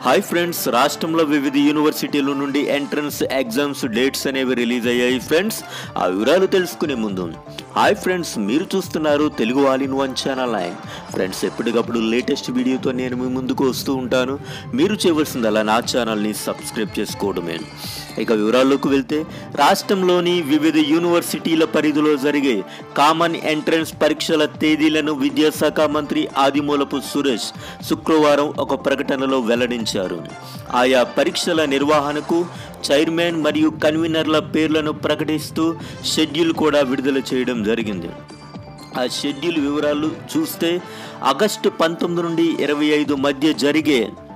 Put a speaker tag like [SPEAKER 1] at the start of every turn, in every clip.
[SPEAKER 1] hi friends రాష్ట్రంలో వివిధ యూనివర్సిటీల నుండి ఎంట్రన్స్ ఎగ్జామ్స్ డేట్స్ అనేవి రిలీజ్ అయ్యాయి ఫ్రెండ్స్ ఆ వివరాలు తెలుసుకునే ముందు హాయ్ ఫ్రెండ్స్ మీరు చూస్తున్నారు Telugu all in one channel nine friends ఎప్పటికప్పుడు లేటెస్ట్ వీడియోతో నేను మీ ముందుకు వస్తూ ఉంటాను మీరు చేయవలసిందల్లా నా ఛానల్ని సబ్స్క్రైబ్ చేసుకోవడమే ఇక వివరాల్లోకి వెళ్తే రాష్ట్రంలోని వివిధ యూనివర్సిటీల పరిధిలో జరిగే కామన్ ఎంట్రన్స్ పరీక్షల తేదీలను విద్యాశాఖ మంత్రి ఆదిమూలపు సురేష్ శుక్రవారం ఒక ప్రకటనలో వెల్లడించారు ఆయా పరీక్షల నిర్వహణకు చైర్మన్ మరియు కన్వీనర్ల పేర్లను ప్రకటిస్తూ షెడ్యూల్ కూడా విడుదల చేయడం జరిగింది ఆ షెడ్యూల్ వివరాలు చూస్తే ఆగస్టు పంతొమ్మిది నుండి ఇరవై ఐదు మధ్య జరిగే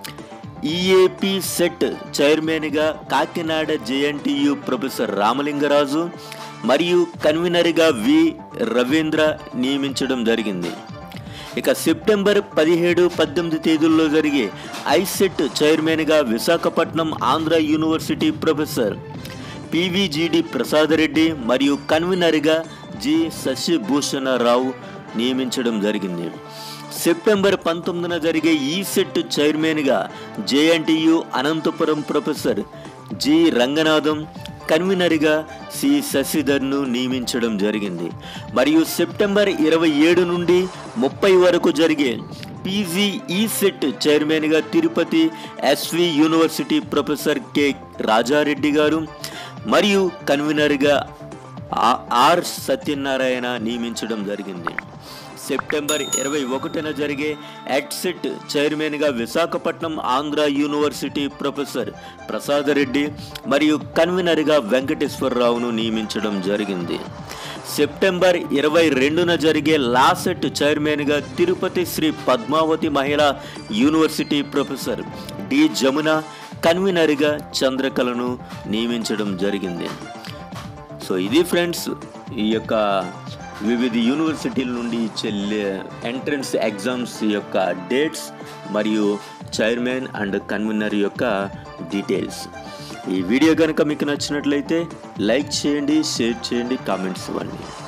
[SPEAKER 1] ఈఏపీ సెట్ చైర్మన్గా కాకినాడ జేఎన్టీయు ప్రొఫెసర్ రామలింగరాజు మరియు కన్వీనర్గా వి రవీంద్ర నియమించడం జరిగింది ఇక సెప్టెంబర్ పదిహేడు పద్దెనిమిది తేదీల్లో జరిగే ఐసెట్ చైర్మన్గా Visakhapatnam Andhra university professor PVGD Prasada Reddy మరియు కన్వీనర్గా జి శశిభూషణరావు నియమించడం జరిగింది సెప్టెంబర్ పంతొమ్మిదిన జరిగే ఈ సెట్ చైర్మన్గా JNTU Anantapur professor G Ranganatham కన్వీనర్గా సి శశిధర్ను నియమించడం జరిగింది మరియు సెప్టెంబర్ ఇరవై ఏడు నుండి ముప్పై వరకు జరిగే పీజీ ఈ సెట్ చైర్మన్గా Tirupati SV university professor K Raja Reddy గారు మరియు కన్వీనర్గా ఆ- ఆర్ సత్యనారాయణ నియమించడం జరిగింది సెప్టెంబర్ ఇరవై ఒకటిన జరిగే ఎడ్సెట్ చైర్మన్గా విశాఖపట్నం ఆంధ్ర యూనివర్సిటీ ప్రొఫెసర్ ప్రసాదరెడ్డి మరియు కన్వీనర్గా వెంకటేశ్వరరావును నియమించడం జరిగింది సెప్టెంబర్ ఇరవై రెండున జరిగే లాసెట్ చైర్మన్గా తిరుపతి శ్రీ పద్మావతి మహిళా యూనివర్సిటీ ప్రొఫెసర్ డి జమున కన్వీనర్గా చంద్రకళను నియమించడం జరిగింది సో ఇది ఫ్రెండ్స్ ఈ యొక్క వివిధ యూనివర్సిటీల నుండి చెల్లె ఎంట్రన్స్ ఎగ్జామ్స్ యొక్క డేట్స్ మరియు చైర్మన్ అండ్ కన్వీనర్ యొక్క డీటెయిల్స్ ఈ వీడియో కనుక మీకు నచ్చినట్లయితే లైక్ చేయండి షేర్ చేయండి కామెంట్స్ ఇవ్వండి